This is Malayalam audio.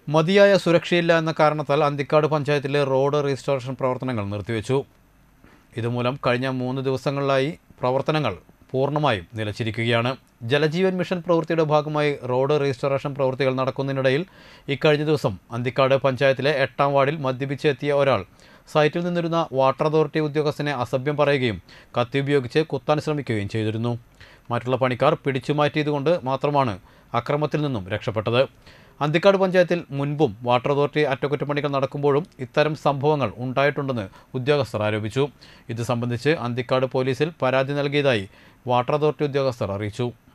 മതിയായ സുരക്ഷയില്ല എന്ന കാരണത്താൽ അന്തിക്കാട് പഞ്ചായത്തിലെ റോഡ് റീസ്റ്റോറേഷൻ പ്രവർത്തനങ്ങൾ നിർത്തിവെച്ചു ഇതുമൂലം കഴിഞ്ഞ മൂന്ന് ദിവസങ്ങളിലായി പ്രവർത്തനങ്ങൾ പൂർണ്ണമായും നിലച്ചിരിക്കുകയാണ് ജലജീവൻ മിഷൻ പ്രവൃത്തിയുടെ ഭാഗമായി റോഡ് റീസ്റ്റോറേഷൻ പ്രവൃത്തികൾ നടക്കുന്നതിനിടയിൽ ഇക്കഴിഞ്ഞ ദിവസം അന്തിക്കാട് പഞ്ചായത്തിലെ എട്ടാം വാർഡിൽ മദ്യപിച്ച് എത്തിയ ഒരാൾ സൈറ്റിൽ നിന്നിരുന്ന വാട്ടർ അതോറിറ്റി ഉദ്യോഗസ്ഥനെ അസഭ്യം പറയുകയും കത്തി ഉപയോഗിച്ച് കുത്താൻ ശ്രമിക്കുകയും ചെയ്തിരുന്നു മറ്റുള്ള പണിക്കാർ പിടിച്ചുമാറ്റിയതുകൊണ്ട് മാത്രമാണ് അക്രമത്തിൽ നിന്നും രക്ഷപ്പെട്ടത് അന്തിക്കാട് പഞ്ചായത്തിൽ മുൻപും വാട്ടർ അതോറിറ്റി അറ്റകുറ്റപ്പണികൾ നടക്കുമ്പോഴും ഇത്തരം സംഭവങ്ങൾ ഉണ്ടായിട്ടുണ്ടെന്ന് ഉദ്യോഗസ്ഥർ ആരോപിച്ചു ഇത് സംബന്ധിച്ച് അന്തിക്കാട് പോലീസിൽ പരാതി നൽകിയതായി വാട്ടർ അതോറിറ്റി ഉദ്യോഗസ്ഥർ അറിയിച്ചു